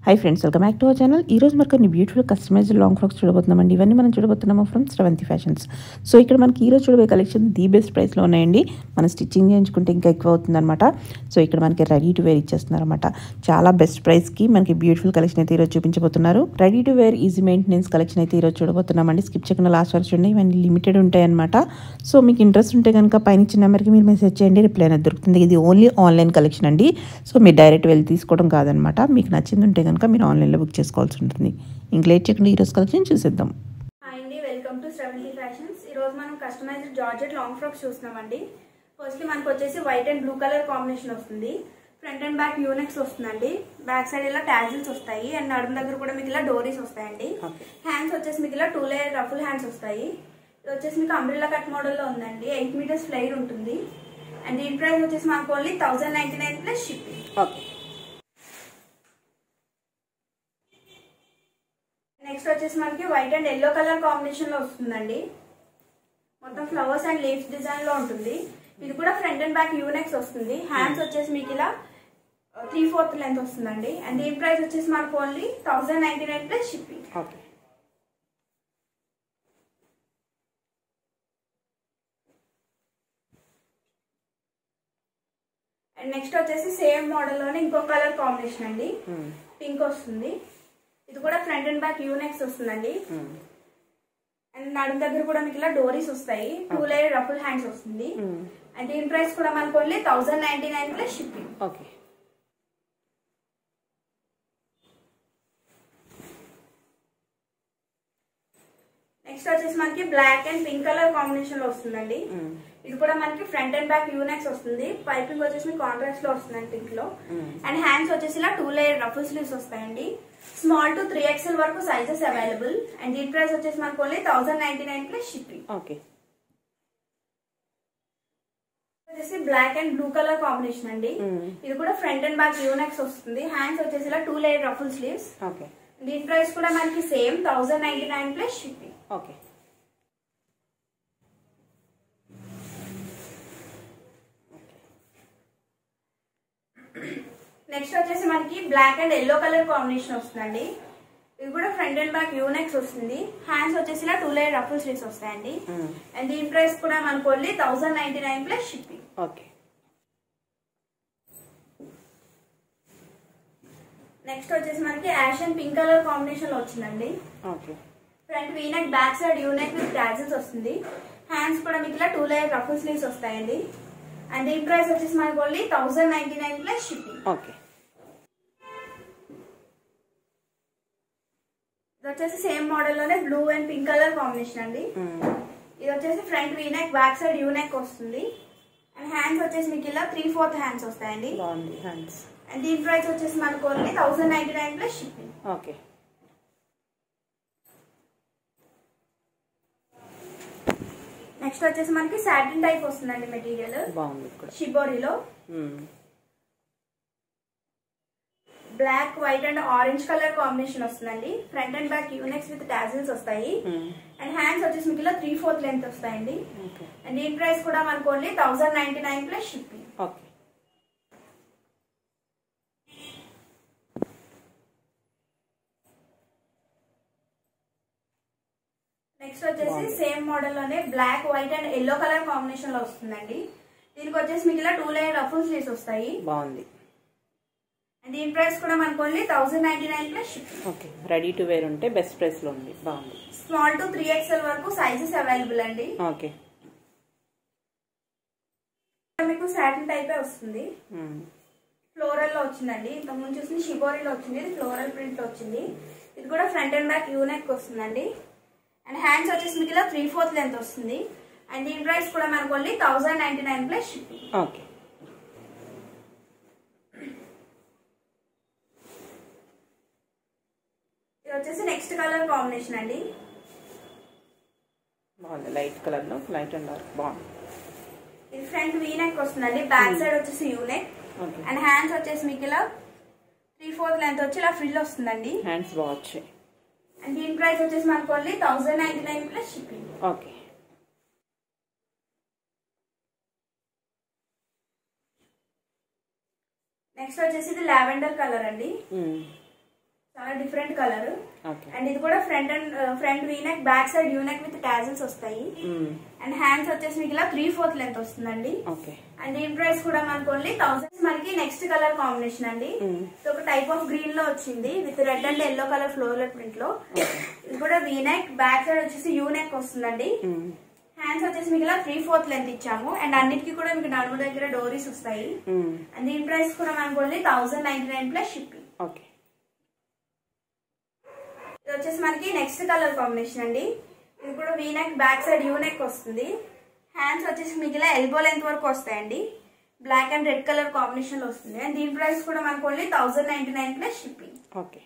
High friends welcome back to our channel ఈ రోజు మనకు కొన్ని బ్యూటిఫుల్ కస్టమైజ్డ్ లాంగ్ ఫ్రాక్స్ చూడబోతున్నామండి ఇవన్నీ మనం చూడబోతున్నాము ఫ్రమ్ శ్రవంతి ఫ్యాషన్స్ సో ఇక్కడ మనకి ఈ రోజు చూడబోయే కలెక్షన్ ది బెస్ట్ ప్రైస్లో ఉన్నాయండి మనం స్టిచ్చింగ్ చేయించుకుంటే ఇంకా ఎక్కువ అవుతుందన్నమాట సో ఇక్కడ మనకి రెడీ టు వేర్ ఇచ్చేస్తున్నారన్నమాట చాలా బెస్ట్ ప్రైస్కి మనకి బ్యూటిఫుల్ కలెక్షన్ అయితే ఈరోజు చూపించబోతున్నారు ready to wear easy maintenance collection అయితే ఈరోజు చూడబోతున్నామండి స్కిప్ చేయకుండా లాస్ట్ వరకు చూడండి ఇవన్నీ లిమిటెడ్ ఉంటాయి అనమాట సో మీకు ఇంట్రెస్ట్ ఉంటే కనుక పైన ఇచ్చిన నెంబర్కి మీరు మెసేజ్ చేయండి రిప్లై అనేది దొరుకుతుంది ఇది ఓన్లీ ఆన్లైన్ కలెక్షన్ అండి సో మీరు డైరెక్ట్ వెళ్ళి తీసుకోవడం కాదనమాట మీకు నచ్చింది ఉంటే కనుక మీరు ఆన్లైన్లో బుక్ చేసుకోవాల్సి ఉంటుంది ఇంక లేట్ చేయకుండా ఈరోజు కలెక్షన్ చూసేద్దాం హాయ్ అండి వెల్కమ్ టు సెవెంటీ ఫ్యాషన్స్ ఈ రోజు మనం కస్టమైజ్డ్ జార్జెట్ లాంగ్ ఫ్రాక్స్ చూస్తున్నామండి ఫస్ట్లీ మనకు వచ్చేసి white and blue colour combination వస్తుంది ఫ్రంట్ అండ్ బ్యాక్ యూనెక్స్ వస్తుందండి బ్యాక్ సైడ్ ఇలా టాజిల్స్ వస్తాయి అండ్ నడుము దగ్గర కూడా మీకు ఇలా డోరీస్ వస్తాయండి హ్యాండ్స్ వచ్చేసి మీకు ఇలా టూ లేయర్ రఫుల్ హ్యాండ్స్ వస్తాయి ఇది వచ్చేసి మీకు అంబ్రిల్లా కట్ మోడల్లో ఉందండి ఎయిట్ మీటర్స్ ఫ్లైర్ ఉంటుంది అండ్ దీని ప్రైస్ వచ్చేసి మనకు only thousand ninety nine plus shipping okay next వచ్చేసి మనకి white and yellow colour combination లో వస్తుందండి మొత్తం ఫ్లవర్స్ అండ్ లీవ్స్ డిజైన్ లో ఉంటుంది ఇది కూడా ఫ్రంట్ అండ్ బ్యాక్ యూనెక్స్ వస్తుంది హ్యాండ్స్ వచ్చేసి మీకు ఇలా త్రీ ఫోర్త్ లెంత్ వస్తుందండి అండ్ దీని ప్రైస్ వచ్చేసి మనకు only thousand ninety nine plus shipping okay and next వచ్చేసి సేమ్ మోడల్ లోనే ఇంకో కలర్ కాంబినేషన్ అండి పింక్ వస్తుంది ఇది కూడా ఫ్రంట్ అండ్ బ్యాక్ యూనెక్స్ వస్తుందండి అండ్ నడుము దగ్గర కూడా మీకు ఇలా డోరీస్ వస్తాయి టూ లేయర్ రఫుల్ హ్యాండ్స్ వస్తుంది అండ్ దీని ప్రైస్ కూడా మనకు only thousand ninety nine plus shipping okay next వచ్చేసి మనకి black and pink colour combination లో వస్తుందండి ఇది కూడా మనకి ఫ్రంట్ అండ్ బ్యాక్ యూనెక్స్ వస్తుంది పైపింగ్ వచ్చేసి మీకు కాంట్రాస్ట్ లో వస్తుందండి పింక్ లో అండ్ హ్యాండ్స్ వచ్చేసి ఇలా టూ లేయర్ రఫుల్ స్లీవ్స్ వస్తాయండి స్మాల్ టు త్రీ ఎక్స్ఎల్ వరకు సైజెస్ అవైలబుల్ అండ్ దీని ప్రైస్ వచ్చేసి మనకు only thousand ninety nine plus shipping okay వచ్చేసి black and blue colour combination అండి ఇది కూడా ఫ్రంట్ అండ్ బ్యాక్ యూనెక్స్ వస్తుంది హ్యాండ్స్ వచ్చేసి ఇలా two layer ruffle sleeves okay దీని ప్రైస్ కూడా మనకి same thousand ninety nine plus shipping okay next వచ్చేసి మనకి black and yellow colour combination వస్తుందండి ఇది కూడా ఫ్రంట్ అండ్ బ్యాక్ యూనెక్స్ వస్తుంది హ్యాండ్స్ వచ్చేసి ఇలా టూ లేయర్ రఫుల్ స్లీవ్స్ వస్తాయండి అండ్ దీని ప్రైస్ కూడా మనకు only thousand ninety nine plus shipping okay next వచ్చేసి మనకి ash and pink colour combination లో వచ్చిందండి okay front V neck back side U neck with tassels వస్తుంది హ్యాండ్స్ కూడా మీకు ఇలా టూ లేయర్ రఫుల్ స్లీవ్స్ వస్తాయండి అండ్ దీని ప్రైస్ వచ్చేసి మనకు only thousand ninety nine plus shipping okay ఇది వచ్చేసి సేమ్ మోడల్ లోనే blue and pink colour combination అండి ఇది వచ్చేసి front V neck back side U neck వస్తుంది అండ్ హ్యాండ్స్ వచ్చేసి మీకు ఇలా త్రీ ఫోర్త్ హ్యాండ్స్ వస్తాయండి బాగుంది హ్యాండ్స్ అండ్ దీని ప్రైస్ వచ్చేసి మనకు only thousand ninety nine plus shipping okay next వచ్చేసి మనకి సాటిన్ టైప్ వస్తుందండి మెటీరియల్ బాగుంది ఇక్కడ షిబోరిలో black white and orange colour combination వస్తుందండి front and back U necks with tassels వస్తాయి అండ్ హ్యాండ్స్ వచ్చేసి మీకు ఇలా త్రీ ఫోర్త్ లెంత్ వస్తాయండి ఓకే అండ్ దీని ప్రైస్ కూడా మనకు only thousand ninety nine plus shipping okay next వచ్చేసి సేమ్ మోడల్ లోనే black white and yellow colour combination లో వస్తుందండి దీనికి వచ్చేసి మీకు ఇలా టూ లేయర్ రఫుల్ స్లీవ్స్ వస్తాయి బాగుంది అండ్ దీని ప్రైస్ కూడా మనకు only thousand ninety nine plus shipping okay ready to wear ఉంటే బెస్ట్ ప్రైస్లో ఉంది బాగుంది స్మాల్ టు త్రీ ఎక్స్ఎల్ వరకు సైజెస్ అవైలబుల్ అండి ఓకే మీకు సాటిన్ టైపే వస్తుంది ఫ్లోరల్ లో వచ్చిందండి ఇంతకు ముందు చూసిన షిబోరీలో వచ్చింది ఇది ఫ్లోరల్ ప్రింట్ లో వచ్చింది ఇది కూడా ఫ్రంట్ అండ్ బ్యాక్ యూనెక్ వస్తుందండి అండ్ హ్యాండ్స్ వచ్చేసి మీకు ఇలా త్రీ ఫోర్త్ లెంత్ వస్తుంది అండ్ దీని ప్రైస్ కూడా మనకు only thousand ninety nine plus shipping okay ఇది వచ్చేసి నెక్స్ట్ కలర్ కాంబినేషన్ అండి బాగుంది లైట్ కలర్లో లైట్ అండ్ డార్క్ బాగుంది ఇది ఫ్రంట్ వీనెక్ వస్తుందండి బ్యాక్ సైడ్ వచ్చేసి యూనెక్ ఓకే అండ్ హ్యాండ్స్ వచ్చేసి మీకు ఇలా త్రీ ఫోర్త్ లెంత్ వచ్చి ఇలా ఫ్రిల్ వస్తుందండి హ్యాండ్స్ బాగా వచ్చాయి అండ్ దీని ప్రైస్ వచ్చేసి మనకు only thousand ninety nine plus shipping okay next వచ్చేసి ఇది లావెండర్ కలర్ అండి మ్మ్. చాలా డిఫరెంట్ కలర్ ఓకే అండ్ ఇది కూడా front and front V neck back side U neck with tassels వస్తాయి అండ్ హ్యాండ్స్ వచ్చేసి మీకు ఇలా త్రీ ఫోర్త్ లెంత్ వస్తుందండి ఓకే అండ్ దీని ప్రైస్ కూడా మనకు ఓన్లీ థౌసండ్ మనకి నెక్స్ట్ కలర్ కాంబినేషన్ అండి ఇది ఒక టైప్ ఆఫ్ గ్రీన్ లో వచ్చింది with red and yellow colour floral print లో ఇది కూడా వీనెక్ బ్యాక్ సైడ్ వచ్చేసి యూనెక్ వస్తుందండి హ్యాండ్స్ వచ్చేసి మీకు ఇలా త్రీ ఫోర్త్ లెంత్ ఇచ్చాము అండ్ అన్నిటికీ కూడా మీకు నడుము దగ్గర డోరీస్ వస్తాయి అండ్ దీని ప్రైస్ కూడా మనకు only thousand ninety nine plus shipping okay ఇది వచ్చేసి మనకి నెక్స్ట్ కలర్ కాంబినేషన్ అండి ఇది కూడా వీనెక్ బ్యాక్ సైడ్ యూనెక్ వస్తుంది హ్యాండ్స్ వచ్చేసి మీకు ఇలా ఎల్బో లెంత్ వరకు వస్తాయండి black and red colour combination లో వస్తుంది అండ్ దీని ప్రైస్ కూడా మనకు only thousand ninety nine plus shipping okay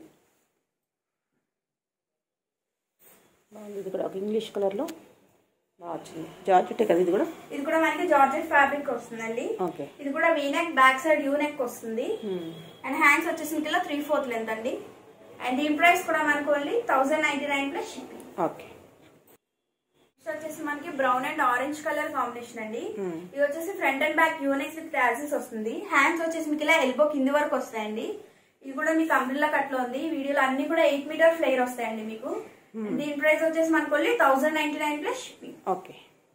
బాగుంది ఇది కూడా ఒక ఇంగ్లీష్ కలర్లో బాగా వచ్చింది జార్జెట్టే కదా ఇది కూడా ఇది కూడా మనకి జార్జెట్ ఫ్యాబ్రిక్ వస్తుందండి ఓకే ఇది కూడా వీనెక్ బ్యాక్ సైడ్ యూనెక్ వస్తుంది అండ్ హ్యాండ్స్ వచ్చేసి మీకు ఇలా త్రీ ఫోర్త్ లెంత్ అండి అండ్ దీని ప్రైస్ కూడా మనకు only thousand ninety nine plus shipping okay next వచ్చేసి మనకి brown and orange colour combination అండి ఇది వచ్చేసి front and back U necks with tassels వస్తుంది హ్యాండ్స్ వచ్చేసి మీకు ఇలా ఎల్బో కింది వరకు వస్తాయండి ఇది కూడా మీకు అంబ్రిల్లా కట్ లో ఉంది ఈ వీడియోలో అన్ని కూడా ఎయిట్ మీటర్ ఫ్లేర్ వస్తాయండి మీకు దీని ప్రైస్ వచ్చేసి మనకు only thousand ninety nine plus shipping okay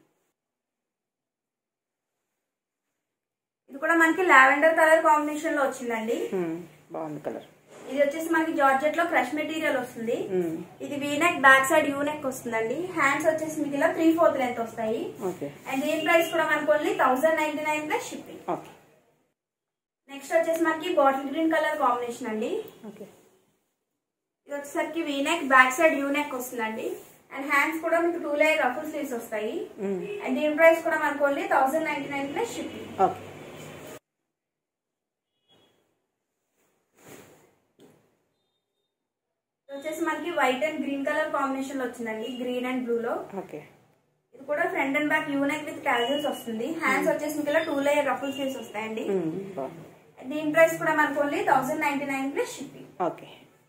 ఇది కూడా మనకి లావెండర్ కలర్ కాంబినేషన్ లో వచ్చిందండి బాగుంది కలర్ ఇది వచ్చేసి మనకి జార్జెట్ లో క్రష్ మెటీరియల్ వస్తుంది ఇది వీనెక్ బ్యాక్ సైడ్ యూనెక్ వస్తుందండి హ్యాండ్స్ వచ్చేసి మీకు ఇలా త్రీ ఫోర్త్ లెంత్ వస్తాయి ఓకే అండ్ దీని ప్రైస్ కూడా మనకు only thousand ninety nine plus shipping okay next వచ్చేసి మనకి బాటిల్ గ్రీన్ కలర్ కాంబినేషన్ అండి ఓకే ఇది వచ్చేసరికి వీనెక్ బ్యాక్ సైడ్ యూనెక్ వస్తుందండి అండ్ హ్యాండ్స్ కూడా మీకు టూ లేయర్ రఫుల్ స్లీవ్స్ వస్తాయి అండ్ దీని ప్రైస్ కూడా మనకు only thousand ninety nine plus shipping okay ఇది వచ్చేసి మనకి white and green colour combination లో వచ్చిందండి గ్రీన్ అండ్ బ్లూ లో ఓకే ఇది కూడా front and back U neck with casuals వస్తుంది హ్యాండ్స్ వచ్చేసి మీకు ఇలా టూ లేయర్ రఫుల్ స్లీవ్స్ వస్తాయండి బాగుంది దీని ప్రైస్ కూడా మనకు only thousand ninety nine plus shipping okay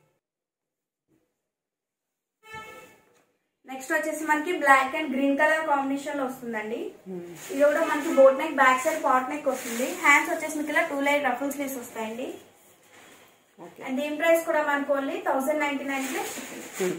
next వచ్చేసి మనకి black and green colour combination లో వస్తుందండి ఇది కూడా మనకి boat neck back side pot neck వస్తుంది హ్యాండ్స్ వచ్చేసి మీకు ఇలా టూ లైట్ రఫుల్ స్లీవ్స్ వస్తాయండి ఓకే అండ్ దీని ప్రైస్ కూడా మనకు only thousand ninety nine plus shipping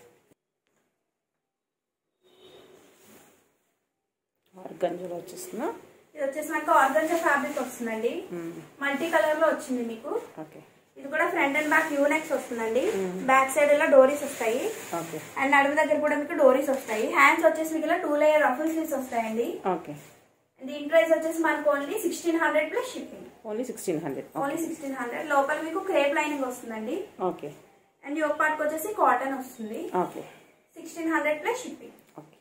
గంజులో వచ్చేస్తుందా ఇది వచ్చేసి మనకి ఆర్గంజా ఫ్యాబ్రిక్ వస్తుందండి మల్టీ కలర్ లో వచ్చింది మీకు ఓకే ఇది కూడా ఫ్రంట్ అండ్ బ్యాక్ యూనెక్స్ వస్తుందండి బ్యాక్ సైడ్ ఇలా డోరీస్ వస్తాయి ఓకే అండ్ నడుము దగ్గర కూడా మీకు డోరీస్ వస్తాయి హ్యాండ్స్ వచ్చేసి మీకు ఇలా టూ లేయర్ రఫుల్ స్లీవ్స్ వస్తాయండి ఓకే దీని ప్రైస్ వచ్చేసి మనకు only sixteen hundred plus shipping only sixteen hundred only sixteen hundred లోపల మీకు క్రేప్ లైనింగ్ వస్తుందండి ఓకే అండ్ యోగ్ పార్ట్కి వచ్చేసి కాటన్ వస్తుంది okay sixteen hundred plus shipping okay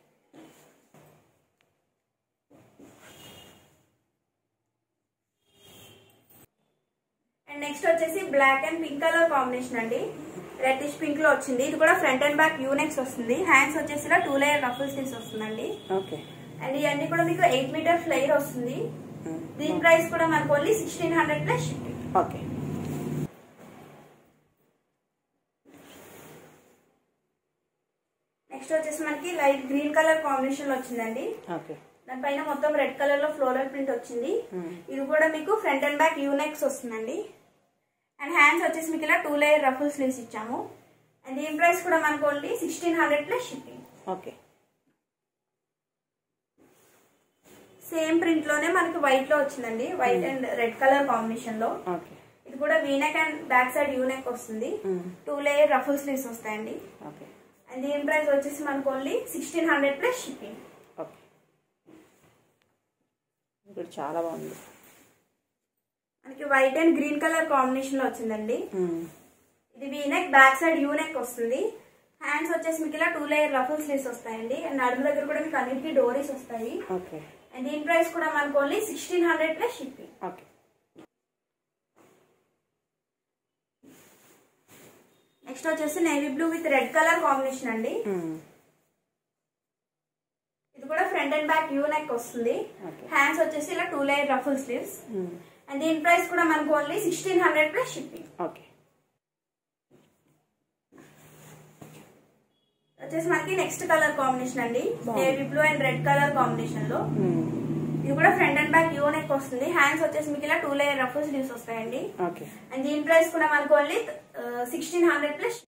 and next వచ్చేసి black and pink colour combination అండి రెడ్డిష్ పింక్ లో వచ్చింది ఇది కూడా ఫ్రంట్ అండ్ బ్యాక్ యూనెక్స్ వస్తుంది హ్యాండ్స్ వచ్చేసి ఇలా టూ లేయర్ రఫుల్ స్లీవ్స్ వస్తుందండి ఓకే అండ్ ఇవన్నీ కూడా మీకు ఎయిట్ మీటర్ ఫ్లైర్ వస్తుంది దీని ప్రైస్ కూడా మనకు only sixteen hundred plus shipping okay next వచ్చేసి మనకి లైట్ గ్రీన్ కలర్ కాంబినేషన్ లో వచ్చిందండి ఓకే దానిపైన మొత్తం రెడ్ కలర్ లో ఫ్లోరల్ ప్రింట్ వచ్చింది ఇది కూడా మీకు ఫ్రంట్ అండ్ బ్యాక్ యూనెక్స్ వస్తుందండి అండ్ హ్యాండ్స్ వచ్చేసి మీకు ఇలా టూ లేయర్ రఫుల్ స్లీవ్స్ ఇచ్చాము అండ్ దీని ప్రైస్ కూడా మనకు only sixteen hundred plus shipping okay same print లోనే మనకి వైట్ లో వచ్చిందండి white and red colour combination లో ఓకే ఇది కూడా V neck and back side U neck వస్తుంది టూ లేయర్ రఫుల్ స్లీవ్స్ వస్తాయండి ఓకే అండ్ దీని ప్రైస్ వచ్చేసి మనకు only sixteen hundred plus shipping okay ఇప్పుడు చాలా బాగుంది మనకి white and green colour combination లో వచ్చిందండి ఇది వీనెక్ బ్యాక్ సైడ్ యూనెక్ వస్తుంది హ్యాండ్స్ వచ్చేసి మీకు ఇలా టూ లేయర్ రఫుల్ స్లీవ్స్ వస్తాయండి అండ్ నడుము దగ్గర కూడా మీకు అన్నిటికీ డోరీస్ వస్తాయి ఓకే అండ్ దీని ప్రైస్ కూడా మనకు only sixteen hundred plus shipping okay next వచ్చేసి navy blue with red colour combination అండి ఇది కూడా front and back U neck వస్తుంది ఓకే హ్యాండ్స్ వచ్చేసి ఇలా two layer ruffle sleeves and దీని ప్రైస్ కూడా మనకు only sixteen hundred plus shipping okay వచ్చేసి మనకి నెక్స్ట్ కలర్ కాంబినేషన్ అండి navy blue and red colour combination లో ఇది కూడా front and back U neck వస్తుంది హ్యాండ్స్ వచ్చేసి మీకు ఇలా టూ లేయర్ రఫ్ స్లీవ్స్ వస్తాయండి ఓకే అండ్ దీని ప్రైస్ కూడా మనకు ఓన్లీ సిక్స్టీన్ హండ్రెడ్ ప్లస్